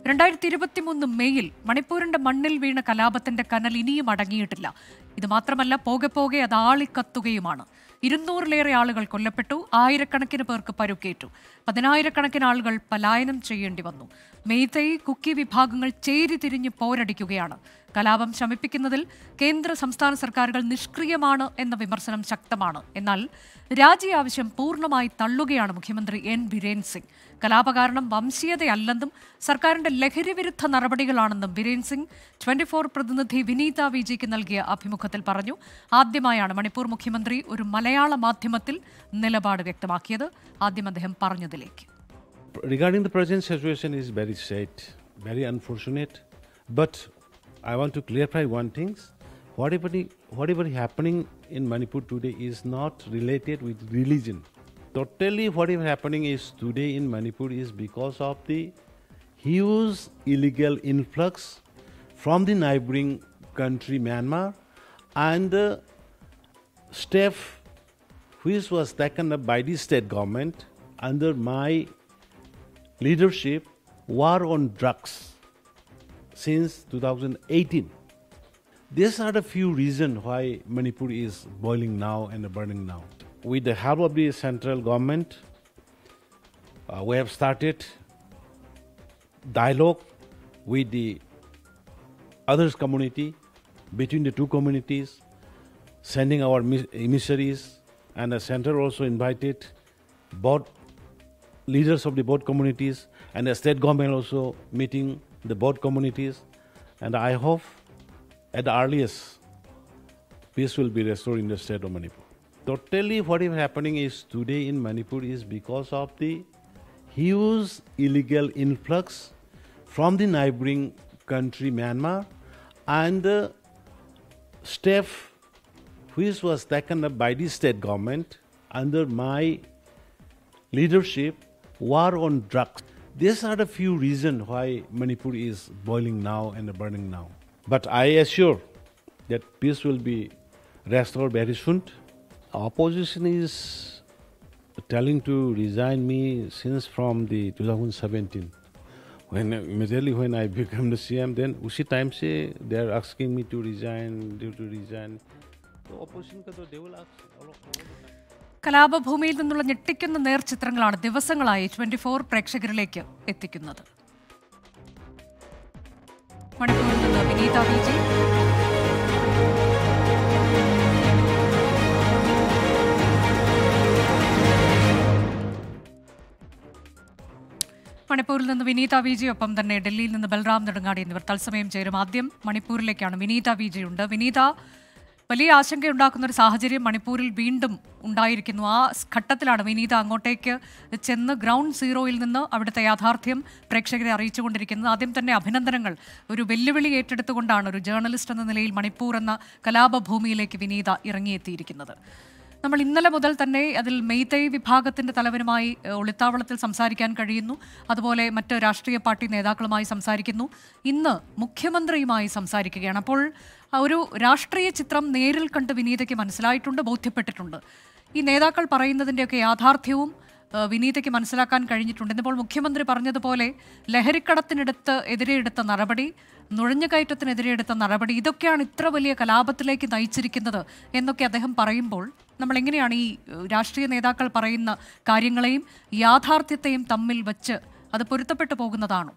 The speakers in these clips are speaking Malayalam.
രണ്ടായിരത്തി ഇരുപത്തിമൂന്ന് മെയ്യിൽ മണിപ്പൂരിന്റെ മണ്ണിൽ വീണ കലാപത്തിന്റെ കനൽ ഇനിയും അടങ്ങിയിട്ടില്ല ഇത് മാത്രമല്ല പോകെ പോകെ അത് ആളിക്കത്തുകയുമാണ് ഇരുന്നൂറിലേറെ ആളുകൾ കൊല്ലപ്പെട്ടു ആയിരക്കണക്കിന് പേർക്ക് പരുക്കേറ്റു പതിനായിരക്കണക്കിന് ആളുകൾ പലായനം ചെയ്യേണ്ടി വന്നു മെയ്തൈ കുക്കി വിഭാഗങ്ങൾ ചേരി തിരിഞ്ഞ് പോരടിക്കുകയാണ് കലാപം ശമിപ്പിക്കുന്നതിൽ കേന്ദ്ര സംസ്ഥാന സർക്കാരുകൾ നിഷ്ക്രിയമാണ് എന്ന വിമർശനം ശക്തമാണ് എന്നാൽ രാജി ആവശ്യം പൂർണ്ണമായി തള്ളുകയാണ് മുഖ്യമന്ത്രി എൻ ബിരേൻ സിംഗ് കലാപകാരണം വംശീയതയല്ലെന്നും സർക്കാരിന്റെ ലഹരി വിരുദ്ധ നടപടികളാണെന്നും ബിരേൻ സിംഗ് ട്വന്റി ഫോർ പ്രതിനിധി വിനീത വിജിക്ക് നൽകിയ അഭിമുഖത്തിൽ പറഞ്ഞു ആദ്യമായാണ് മണിപ്പൂർ മുഖ്യമന്ത്രി ഒരു മലയാള മാധ്യമത്തിൽ നിലപാട് വ്യക്തമാക്കിയത് ആദ്യം അദ്ദേഹം പറഞ്ഞതിലേക്ക് regarding the present situation is very sad, very unfortunate. But I want to clarify one thing: whatever whatever happening in Manipur today is not related with religion. Totally, whatever happening is today in Manipur is because of the huge illegal influx from the neighboring country Myanmar and the step which was taken up by the state government under my leadership war on drugs since 2018. These are the few reasons why Manipur is boiling now and burning now. With the help of the central government, uh, we have started dialogue with the others community between the two communities, sending our mis- emissaries, and the center also invited both leaders of the both communities and the state government also meeting the both communities and i hope at the earliest peace will be restored in the state of manipur totally what is happening is today in manipur is because of the huge illegal influx from the neighboring country myanmar and the step which was taken up by the state government under my leadership war on drugs. These are the few reasons why Manipur is boiling now and burning now. But I assure that peace will be restored very soon. Opposition is telling to resign me since from the 2017. When immediately when I became the CM, then उसी time से they are asking me to resign, due to resign. So opposition का तो they will ask all, all the time. കലാപഭൂമിയിൽ നിന്നുള്ള ഞെട്ടിക്കുന്ന നേർചിത്രങ്ങളാണ് ദിവസങ്ങളായി ട്വന്റി ഫോർ പ്രേക്ഷകരിലേക്ക് എത്തിക്കുന്നത് മണിപ്പൂരിൽ നിന്ന് വിനീത വി ജി മണിപ്പൂരിൽ നിന്ന് വിനീത വി ജി ഒപ്പം തന്നെ ഡൽഹിയിൽ നിന്ന് ബൽറാം നെടുങ്ങാടി എന്നിവർ തത്സമയം ചേരും ആദ്യം മണിപ്പൂരിലേക്കാണ് വിനീത വി ജി ഉണ്ട് വിനീത വലിയ ആശങ്കയുണ്ടാക്കുന്ന ഒരു സാഹചര്യം മണിപ്പൂരിൽ വീണ്ടും ഉണ്ടായിരിക്കുന്നു ആ ഘട്ടത്തിലാണ് വിനീത അങ്ങോട്ടേക്ക് ചെന്ന് ഗ്രൗണ്ട് സീറോയിൽ നിന്ന് അവിടുത്തെ യാഥാർത്ഥ്യം പ്രേക്ഷകരെ അറിയിച്ചുകൊണ്ടിരിക്കുന്നത് ആദ്യം തന്നെ അഭിനന്ദനങ്ങൾ ഒരു വെല്ലുവിളി ഏറ്റെടുത്തുകൊണ്ടാണ് ഒരു ജേർണലിസ്റ്റ് എന്ന നിലയിൽ മണിപ്പൂർ എന്ന കലാപഭൂമിയിലേക്ക് വിനീത ഇറങ്ങിയെത്തിയിരിക്കുന്നത് നമ്മൾ ഇന്നലെ മുതൽ തന്നെ അതിൽ മെയ്തൈ വിഭാഗത്തിന്റെ തലവനുമായി ഏഹ്, ഒളിത്താവളത്തിൽ സംസാരിക്കാൻ കഴിയുന്നു അതുപോലെ മറ്റ് രാഷ്ട്രീയ പാർട്ടി നേതാക്കളുമായി സംസാരിക്കുന്നു ഇന്ന് മുഖ്യമന്ത്രിയുമായി സംസാരിക്കുകയാണ് അപ്പോൾ ആ ഒരു രാഷ്ട്രീയ ചിത്രം നേരിൽ കണ്ട് വിനീതയ്ക്ക് മനസ്സിലായിട്ടുണ്ട് ബോധ്യപ്പെട്ടിട്ടുണ്ട് ഈ നേതാക്കൾ പറയുന്നതിൻ്റെയൊക്കെ യാഥാർത്ഥ്യവും ഏഹ്, വിനീതയ്ക്ക് മനസ്സിലാക്കാൻ കഴിഞ്ഞിട്ടുണ്ട് ഇന്നിപ്പോൾ മുഖ്യമന്ത്രി പറഞ്ഞതുപോലെ ലഹരിക്കടത്തിനെടുത്ത് എതിരെ എടുത്ത നടപടി നുഴഞ്ഞുകയറ്റത്തിനെതിരെ എടുത്ത നടപടി ഇതൊക്കെയാണ് ഇത്ര വലിയ കലാപത്തിലേക്ക് നയിച്ചിരിക്കുന്നത് എന്നൊക്കെ അദ്ദേഹം പറയുമ്പോൾ നമ്മൾ എങ്ങനെയാണ് ഈ ഏഹ്, രാഷ്ട്രീയ നേതാക്കൾ പറയുന്ന കാര്യങ്ങളെയും യാഥാർത്ഥ്യത്തെയും തമ്മിൽ വച്ച് അത് പൊരുത്തപ്പെട്ടു പോകുന്നതാണോ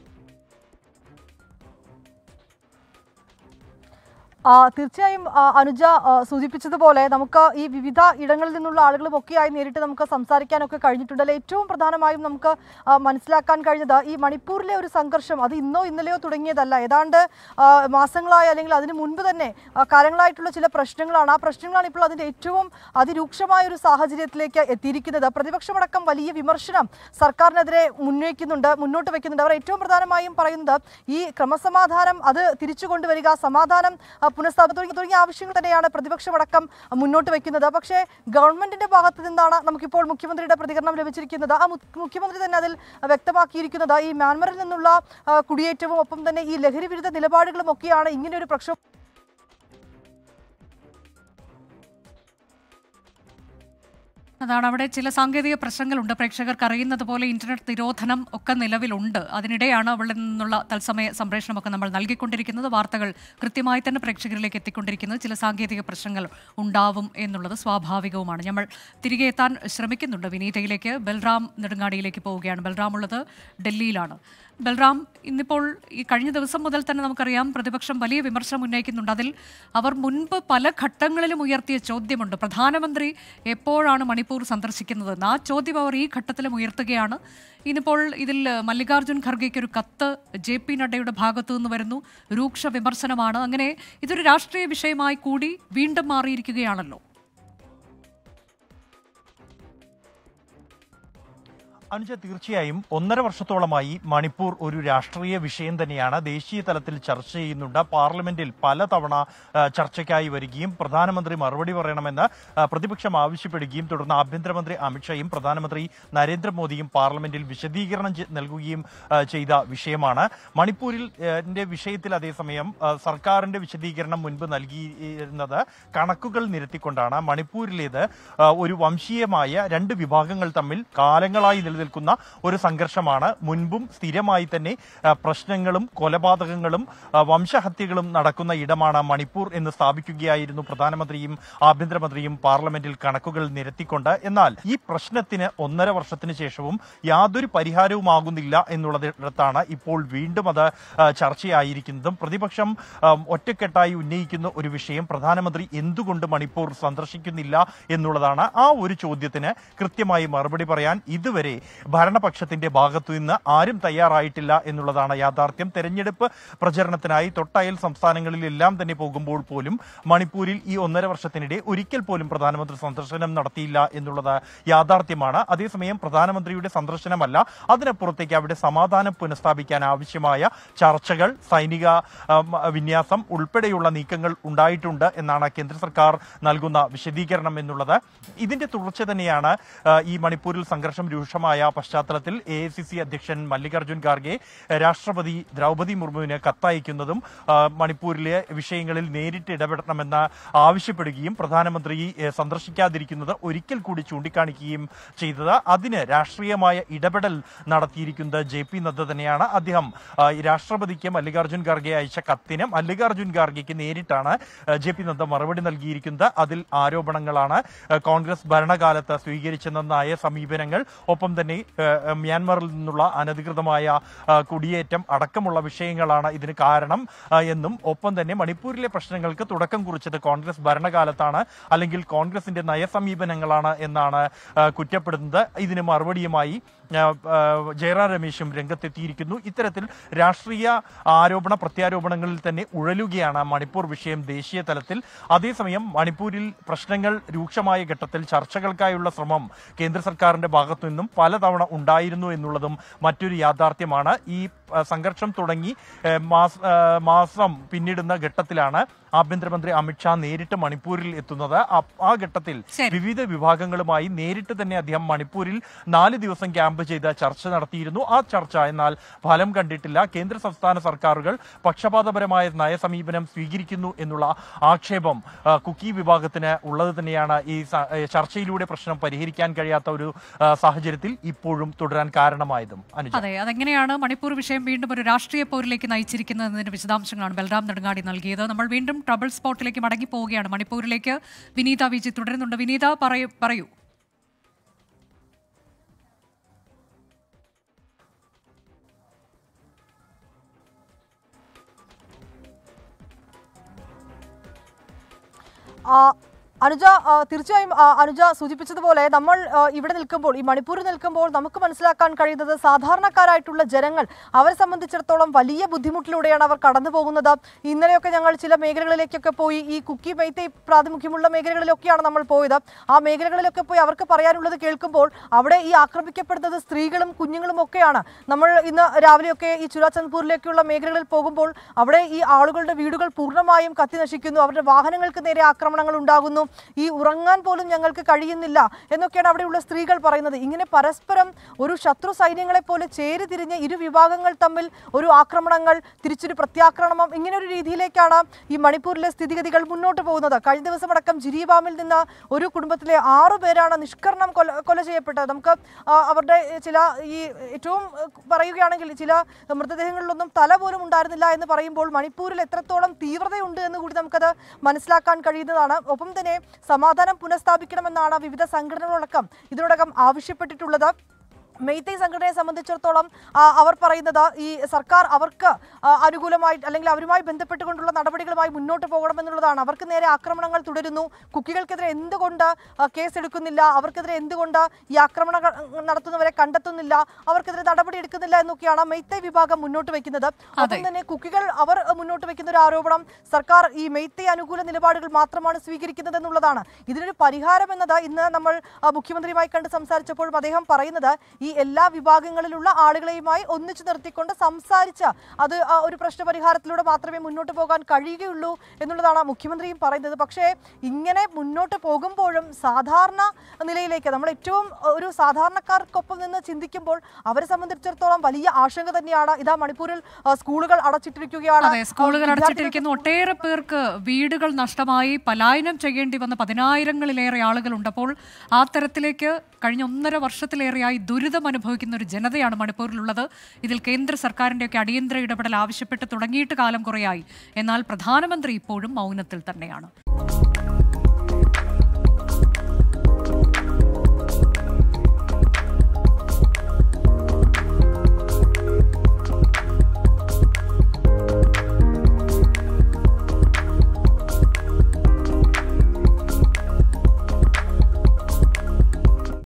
ആ, തീർച്ചയായും ആ, അനുജ ആ, സൂചിപ്പിച്ചതുപോലെ നമുക്ക് ഈ വിവിധ ഇടങ്ങളിൽ നിന്നുള്ള ആളുകളും ഒക്കെയായി നേരിട്ട് നമുക്ക് സംസാരിക്കാനൊക്കെ കഴിഞ്ഞിട്ടുണ്ട് അതിൽ ഏറ്റവും പ്രധാനമായും നമുക്ക് ആ, മനസ്സിലാക്കാൻ കഴിഞ്ഞത് ഈ മണിപ്പൂരിലെ ഒരു സംഘർഷം അത് ഇന്നോ ഇന്നലെയോ തുടങ്ങിയതല്ല ഏതാണ്ട് ആ, മാസങ്ങളായി അല്ലെങ്കിൽ അതിന് മുൻപ് തന്നെ ആ, കാലങ്ങളായിട്ടുള്ള ചില പ്രശ്നങ്ങളാണ് ആ പ്രശ്നങ്ങളാണ് ഇപ്പോൾ അതിൻ്റെ ഏറ്റവും അതിരൂക്ഷമായ ഒരു സാഹചര്യത്തിലേക്ക് എത്തിയിരിക്കുന്നത് പ്രതിപക്ഷമടക്കം വലിയ വിമർശനം സർക്കാരിനെതിരെ മുൻവയ്ക്കുന്നുണ്ട് മുന്നോട്ട് വെക്കുന്നുണ്ട് അവർ ഏറ്റവും പ്രധാനമായും പറയുന്നത് ഈ ക്രമസമാധാനം അത് തിരിച്ചു കൊണ്ടുവരിക സമാധാനം ആ, പുനഃസ്ഥാപനം തുടങ്ങി തുടങ്ങിയ ആവശ്യങ്ങൾ തന്നെയാണ് പ്രതിപക്ഷമടക്കം മുന്നോട്ട് വെക്കുന്നത് പക്ഷേ ഗവൺമെന്റിന്റെ ഭാഗത്ത് നിന്നാണ് നമുക്കിപ്പോൾ മുഖ്യമന്ത്രിയുടെ പ്രതികരണം ലഭിച്ചിരിക്കുന്നത് ആ മു- മുഖ്യമന്ത്രി തന്നെ അതിൽ വ്യക്തമാക്കിയിരിക്കുന്നത് ഈ മ്യാൻമറിൽ നിന്നുള്ള ആ, കുടിയേറ്റവും ഒപ്പം തന്നെ ഈ ലഹരി വിരുദ്ധ നിലപാടുകളും ഒക്കെയാണ് ഇങ്ങനെ ഒരു പ്രക്ഷോഭം അതാണ് അവിടെ ചില സാങ്കേതിക പ്രശ്നങ്ങളുണ്ട് പ്രേക്ഷകർക്ക് അറിയുന്നത് പോലെ ഇന്റർനെറ്റ് നിരോധനം ഒക്കെ നിലവിലുണ്ട് അതിനിടെയാണ് അവിടെ നിന്നുള്ള തത്സമയ സംപ്രേഷണമൊക്കെ നമ്മൾ നൽകിക്കൊണ്ടിരിക്കുന്നത് വാർത്തകൾ കൃത്യമായി തന്നെ പ്രേക്ഷകരിലേക്ക് എത്തിക്കൊണ്ടിരിക്കുന്നത് ചില സാങ്കേതിക പ്രശ്നങ്ങൾ ഉണ്ടാവും എന്നുള്ളത് സ്വാഭാവികവുമാണ് നമ്മൾ തിരികെ എത്താൻ ശ്രമിക്കുന്നുണ്ട് വിനീതയിലേക്ക് ബൽറാം നെടുങ്ങാടിയിലേക്ക് പോവുകയാണ് ബൽറാം ഉള്ളത് ഡൽഹിയിലാണ് ബൽറാം ഇന്നിപ്പോൾ ഈ കഴിഞ്ഞ ദിവസം മുതൽ തന്നെ നമുക്കറിയാം പ്രതിപക്ഷം വലിയ വിമർശനം ഉന്നയിക്കുന്നുണ്ട് അതിൽ അവർ മുൻപ് പല ഘട്ടങ്ങളിലും ഉയർത്തിയ ചോദ്യമുണ്ട് പ്രധാനമന്ത്രി എപ്പോഴാണ് മണിപ്പൂർ സന്ദർശിക്കുന്നതെന്ന് ആ ചോദ്യം അവർ ഈ ഘട്ടത്തിലും ഉയർത്തുകയാണ് ഇന്നിപ്പോൾ ഇതിൽ മല്ലികാർജ്ജുൻ ഖർഗെക്ക് ഒരു കത്ത് ജെ പി നഡ്ഡയുടെ ഭാഗത്തു നിന്ന് വരുന്നു രൂക്ഷ വിമർശനമാണ് അങ്ങനെ ഇതൊരു രാഷ്ട്രീയ വിഷയമായി കൂടി വീണ്ടും മാറിയിരിക്കുകയാണല്ലോ അനുജ തീർച്ചയായും ഒന്നര വർഷത്തോളമായി മണിപ്പൂർ ഒരു രാഷ്ട്രീയ വിഷയം തന്നെയാണ് ദേശീയ തലത്തിൽ ചർച്ച ചെയ്യുന്നുണ്ട് പാർലമെന്റിൽ പലതവണ ആ, ചർച്ചയ്ക്കായി വരികയും പ്രധാനമന്ത്രി മറുപടി പറയണമെന്ന് ആ, പ്രതിപക്ഷം ആവശ്യപ്പെടുകയും തുടർന്ന് ആഭ്യന്തരമന്ത്രി അമിത്ഷായും പ്രധാനമന്ത്രി നരേന്ദ്രമോദിയും പാർലമെന്റിൽ വിശദീകരണം ചെ- നൽകുകയും ആ, ചെയ്ത വിഷയമാണ് മണിപ്പൂരിൽ ആ, ന്റെ വിഷയത്തിൽ അതേസമയം ആ, സർക്കാരിന്റെ വിശദീകരണം മുൻപ് നൽകിയിരുന്നത് കണക്കുകൾ നിരത്തിക്കൊണ്ടാണ് മണിപ്പൂരിലേത് ആ, ഒരു വംശീയമായ രണ്ട് വിഭാഗങ്ങൾ തമ്മിൽ കാലങ്ങളായി നിലനിൽക്കുന്ന ഒരു സംഘർഷമാണ് മുൻപും സ്ഥിരമായി തന്നെ ആ, പ്രശ്നങ്ങളും കൊലപാതകങ്ങളും ആ, വംശഹത്യകളും നടക്കുന്ന ഇടമാണ് മണിപ്പൂർ എന്ന് സ്ഥാപിക്കുകയായിരുന്നു പ്രധാനമന്ത്രിയും ആഭ്യന്തരമന്ത്രിയും പാർലമെന്റിൽ കണക്കുകൾ നിരത്തിക്കൊണ്ട് എന്നാൽ ഈ പ്രശ്നത്തിന് ഒന്നര വർഷത്തിന് ശേഷവും യാതൊരു പരിഹാരവുമാകുന്നില്ല എന്നുള്ളതിടത്താണ് ഇപ്പോൾ വീണ്ടും അത് ആ, ചർച്ചയായിരിക്കുന്നതും പ്രതിപക്ഷം ആ, ഒറ്റക്കെട്ടായി ഉന്നയിക്കുന്ന ഒരു വിഷയം പ്രധാനമന്ത്രി എന്തുകൊണ്ട് മണിപ്പൂർ സന്ദർശിക്കുന്നില്ല എന്നുള്ളതാണ് ആ ഒരു ചോദ്യത്തിന് കൃത്യമായി മറുപടി പറയാൻ ഇതുവരെ ഭരണപക്ഷത്തിന്റെ ഭാഗത്തു നിന്ന് ആരും തയ്യാറായിട്ടില്ല എന്നുള്ളതാണ് യാഥാർത്ഥ്യം തെരഞ്ഞെടുപ്പ് പ്രചരണത്തിനായി തൊട്ടയൽ സംസ്ഥാനങ്ങളിലെല്ലാം തന്നെ പോകുമ്പോൾ പോലും മണിപ്പൂരിൽ ഈ ഒന്നര വർഷത്തിനിടെ ഒരിക്കൽ പോലും പ്രധാനമന്ത്രി സന്ദർശനം നടത്തിയില്ല എന്നുള്ളത് യാഥാർത്ഥ്യമാണ് അതേസമയം പ്രധാനമന്ത്രിയുടെ സന്ദർശനമല്ല അതിനപ്പുറത്തേക്ക് അവിടെ സമാധാനം പുനഃസ്ഥാപിക്കാൻ ആവശ്യമായ ചർച്ചകൾ സൈനിക ആം, വിന്യാസം ഉൾപ്പെടെയുള്ള നീക്കങ്ങൾ ഉണ്ടായിട്ടുണ്ട് എന്നാണ് കേന്ദ്ര സർക്കാർ നൽകുന്ന വിശദീകരണം എന്നുള്ളത് ഇതിന്റെ തുടർച്ച തന്നെയാണ് ആ, ഈ മണിപ്പൂരിൽ സംഘർഷം രൂക്ഷമായ പശ്ചാത്തലത്തിൽ എ അധ്യക്ഷൻ മല്ലികാർജ്ജുൻ ഖാർഗെ രാഷ്ട്രപതി ദ്രൗപദി മുർമുവിന് കത്തയക്കുന്നതും ആ, മണിപ്പൂരിലെ വിഷയങ്ങളിൽ നേരിട്ട് ഇടപെടണമെന്ന് ആവശ്യപ്പെടുകയും പ്രധാനമന്ത്രി ഏ, സന്ദർശിക്കാതിരിക്കുന്നത് ഒരിക്കൽ കൂടി ചൂണ്ടിക്കാണിക്കുകയും ചെയ്തത് അതിന് രാഷ്ട്രീയമായ ഇടപെടൽ നടത്തിയിരിക്കുന്നത് ജെ പി നദ്ദ തന്നെയാണ് അദ്ദേഹം ആ, ഈ രാഷ്ട്രപതിക്ക് മല്ലികാർജ്ജുൻ ഖാർഗെ അയച്ച കത്തിന് മല്ലികാർജ്ജുൻ ഖാർഗെക്ക് നേരിട്ടാണ് ആ, ജെ പി നദ്ദ മറുപടി നൽകിയിരിക്കുന്നത് അതിൽ ആരോപണങ്ങളാണ് ആ, കോൺഗ്രസ് ഭരണകാലത്ത് സ്വീകരിച്ചെന്ന നയ സമീപനങ്ങൾ ഒപ്പം തന്നെ ആ, മ്യാൻമറിൽ നിന്നുള്ള അനധികൃതമായ ആ, കുടിയേറ്റം അടക്കമുള്ള വിഷയങ്ങളാണ് ഇതിന് കാരണം ആ, എന്നും ഒപ്പം തന്നെ മണിപ്പൂരിലെ പ്രശ്നങ്ങൾക്ക് തുടക്കം കുറിച്ചത് കോൺഗ്രസ് ഭരണകാലത്താണ് അല്ലെങ്കിൽ കോൺഗ്രസിന്റെ നയസമീപനങ്ങളാണ് എന്നാണ് ആ, കുറ്റപ്പെടുന്നത് ഇതിന് മറുപടിയുമായി ആ, ആ, ജയറാം രമേശും രംഗത്തെത്തിയിരിക്കുന്നു ഇത്തരത്തിൽ രാഷ്ട്രീയ ആരോപണ പ്രത്യാരോപണങ്ങളിൽ തന്നെ ഉഴലുകയാണ് മണിപ്പൂർ വിഷയം ദേശീയ തലത്തിൽ അതേസമയം മണിപ്പൂരിൽ പ്രശ്നങ്ങൾ രൂക്ഷമായ ഘട്ടത്തിൽ ചർച്ചകൾക്കായുള്ള ശ്രമം കേന്ദ്ര സർക്കാരിന്റെ ഭാഗത്തു നിന്നും പലതവണ ഉണ്ടായിരുന്നു എന്നുള്ളതും മറ്റൊരു യാഥാർത്ഥ്യമാണ് ഈ ആ, സംഘർഷം തുടങ്ങി ഏ, മാസ- ആ, മാസം പിന്നിടുന്ന ഘട്ടത്തിലാണ് ആഭ്യന്തരമന്ത്രി അമിത്ഷാ നേരിട്ട് മണിപ്പൂരിൽ എത്തുന്നത് ആ- ആ ഘട്ടത്തിൽ ശരി. വിവിധ വിഭാഗങ്ങളുമായി നേരിട്ട് തന്നെ അദ്ദേഹം മണിപ്പൂരിൽ നാല് ദിവസം ക്യാമ്പ് ചെയ്ത് ചർച്ച നടത്തിയിരുന്നു ആ ചർച്ച എന്നാൽ ഫലം കണ്ടിട്ടില്ല കേന്ദ്ര സംസ്ഥാന സർക്കാരുകൾ പക്ഷപാതപരമായ നയസമീപനം സ്വീകരിക്കുന്നു എന്നുള്ള ആക്ഷേപം ആ, കുക്കി വിഭാഗത്തിന് ഉള്ളത് തന്നെയാണ് ഈ സ- ഏ, ചർച്ചയിലൂടെ പ്രശ്നം പരിഹരിക്കാൻ കഴിയാത്ത ഒരു ആ, സാഹചര്യത്തിൽ ഇപ്പോഴും തുടരാൻ കാരണമായതും അനുജ അതെ അതെങ്ങനെയാണ് മണിപ്പൂർ വിഷയം വീണ്ടും ഒരു രാഷ്ട്രീയ പോരിലേക്ക് നയിച്ചിരിക്കുന്നത് എന്നതിന്റെ വിശദാംശങ്ങളാണ് ബൽറാം നെടുങ്ങാടി നൽകിയത് നമ്മൾ വീണ്ടും ട്രബിൾ സ്പോട്ടിലേക്ക് മടങ്ങി പോവുകയാണ് മണിപ്പൂരിലേക്ക് വിനീത വിജി തുടരുന്നുണ്ട് വിനീത പറയൂ പറയൂ ആ, അനുജ ആ, തീർച്ചയായും ആ, അനുജ സൂചിപ്പിച്ചതുപോലെ നമ്മൾ ആ, ഇവിടെ നിൽക്കുമ്പോൾ ഈ മണിപ്പൂരിൽ നിൽക്കുമ്പോൾ നമുക്ക് മനസ്സിലാക്കാൻ കഴിയുന്നത് സാധാരണക്കാരായിട്ടുള്ള ജനങ്ങൾ അവരെ സംബന്ധിച്ചിടത്തോളം വലിയ ബുദ്ധിമുട്ടിലൂടെയാണ് അവർ കടന്നു പോകുന്നത് ഇന്നലെയൊക്കെ ഞങ്ങൾ ചില മേഖലകളിലേക്കൊക്കെ പോയി ഈ കുക്കി മൈത്തൈ പ്രാതിനിധ്യമുള്ള മേഖലകളിലൊക്കെയാണ് നമ്മൾ പോയത് ആ മേഖലകളിലൊക്കെ പോയി അവർക്ക് പറയാനുള്ളത് കേൾക്കുമ്പോൾ അവിടെ ഈ ആക്രമിക്കപ്പെടുന്നത് സ്ത്രീകളും കുഞ്ഞുങ്ങളും ഒക്കെയാണ് നമ്മൾ ഇന്ന് രാവിലെയൊക്കെ ഈ ചുരാചന്ദ്പൂരിലേക്കുള്ള മേഖലകളിൽ പോകുമ്പോൾ അവിടെ ഈ ആളുകളുടെ വീടുകൾ പൂർണ്ണമായും കത്തി നശിക്കുന്നു അവരുടെ വാഹനങ്ങൾക്ക് നേരെ ആക്രമണങ്ങൾ ഉണ്ടാകുന്നു ഈ ഉറങ്ങാൻ പോലും ഞങ്ങൾക്ക് കഴിയുന്നില്ല എന്നൊക്കെയാണ് അവിടെയുള്ള സ്ത്രീകൾ പറയുന്നത് ഇങ്ങനെ പരസ്പരം ഒരു ശത്രു സൈന്യങ്ങളെ പോലെ ചേരി തിരിഞ്ഞ് ഇരു വിഭാഗങ്ങൾ തമ്മിൽ ഒരു ആക്രമണങ്ങൾ തിരിച്ചൊരു പ്രത്യാക്രമണം ഇങ്ങനെ ഒരു രീതിയിലേക്കാണ് ഈ മണിപ്പൂരിലെ സ്ഥിതിഗതികൾ മുന്നോട്ട് പോകുന്നത് കഴിഞ്ഞ ദിവസം അടക്കം ജിരിബാമിൽ നിന്ന് ഒരു കുടുംബത്തിലെ ആറു പേരാണ് നിഷ്കരണം കൊല കൊല ചെയ്യപ്പെട്ടത് നമുക്ക് ആ, അവരുടെ ചില ഈ ഏറ്റവും ഏഹ്, പറയുകയാണെങ്കിൽ ചില മൃതദേഹങ്ങളിലൊന്നും തല പോലും ഉണ്ടായിരുന്നില്ല എന്ന് പറയുമ്പോൾ മണിപ്പൂരിൽ എത്രത്തോളം തീവ്രതയുണ്ട് എന്ന് കൂടി നമുക്കത് മനസ്സിലാക്കാൻ കഴിയുന്നതാണ് ഒപ്പം തന്നെ സമാധാനം പുനഃസ്ഥാപിക്കണമെന്നാണ് വിവിധ സംഘടനകളടക്കം ഇതിനോടകം ആവശ്യപ്പെട്ടിട്ടുള്ളത് മെയ്തൈ സംഘടനയെ സംബന്ധിച്ചിടത്തോളം ആ, അവർ പറയുന്നത് ഈ സർക്കാർ അവർക്ക് ആ, അനുകൂലമായി അല്ലെങ്കിൽ അവരുമായി ബന്ധപ്പെട്ടുകൊണ്ടുള്ള നടപടികളുമായി മുന്നോട്ട് പോകണമെന്നുള്ളതാണ് അവർക്ക് നേരെ ആക്രമണങ്ങൾ തുടരുന്നു കുക്കികൾക്കെതിരെ എന്തുകൊണ്ട് ആ, കേസെടുക്കുന്നില്ല അവർക്കെതിരെ എന്തുകൊണ്ട് ഈ ആക്രമണങ്ങൾ നടത്തുന്നവരെ കണ്ടെത്തുന്നില്ല അവർക്കെതിരെ നടപടി എടുക്കുന്നില്ല എന്നൊക്കെയാണ് മെയ്തൈ വിഭാഗം മുന്നോട്ട് വെക്കുന്നത് ഒപ്പം തന്നെ കുക്കികൾ അവർ മുന്നോട്ട് വെക്കുന്ന ഒരു ആരോപണം സർക്കാർ ഈ മെയ്തൈ അനുകൂല നിലപാടുകൾ മാത്രമാണ് സ്വീകരിക്കുന്നത് എന്നുള്ളതാണ് ഇതിനൊരു പരിഹാരം എന്നത് ഇന്ന് നമ്മൾ ആ, മുഖ്യമന്ത്രിയുമായി കണ്ട് സംസാരിച്ചപ്പോഴും അദ്ദേഹം പറയുന്നത് ഈ എല്ലാ വിഭാഗങ്ങളിലുള്ള ആളുകളെയുമായി ഒന്നിച്ചു നിർത്തിക്കൊണ്ട് സംസാരിച്ച് അത് ആ, ഒരു പ്രശ്ന പരിഹാരത്തിലൂടെ മാത്രമേ മുന്നോട്ട് പോകാൻ കഴിയുകയുള്ളൂ എന്നുള്ളതാണ് മുഖ്യമന്ത്രിയും പറയുന്നത് പക്ഷേ ഇങ്ങനെ മുന്നോട്ട് പോകുമ്പോഴും സാധാരണ നിലയിലേക്ക് നമ്മൾ ഏറ്റവും ഒരു സാധാരണക്കാർക്കൊപ്പം നിന്ന് ചിന്തിക്കുമ്പോൾ അവരെ സംബന്ധിച്ചിടത്തോളം വലിയ ആശങ്ക തന്നെയാണ് ഇതാ മണിപ്പൂരിൽ ആ, സ്കൂളുകൾ അടച്ചിട്ടിരിക്കുകയാണ് അതെ സ്കൂളുകൾ വിദ്യാർത്ഥികൾക്ക് അടച്ചിട്ടിരിക്കുന്നു ഒട്ടേറെ പേർക്ക് വീടുകൾ നഷ്ടമായി പലായനം ചെയ്യേണ്ടി വന്ന പതിനായിരങ്ങളിലേറെ ആളുകളുണ്ട് അപ്പോൾ ആ തരത്തിലേക്ക് കഴിഞ്ഞ ഒന്നര വർഷത്തിലേറെയായി ദുരിതം അനുഭവിക്കുന്ന ഒരു ജനതയാണ് മണിപ്പൂരിലുള്ളത് ഇതിൽ കേന്ദ്ര സർക്കാരിന്റെയൊക്കെ അടിയന്തര ഇടപെടൽ ആവശ്യപ്പെട്ട് തുടങ്ങിയിട്ട് കാലം കുറയായി എന്നാൽ പ്രധാനമന്ത്രി ഇപ്പോഴും മൗനത്തിൽ തന്നെയാണ്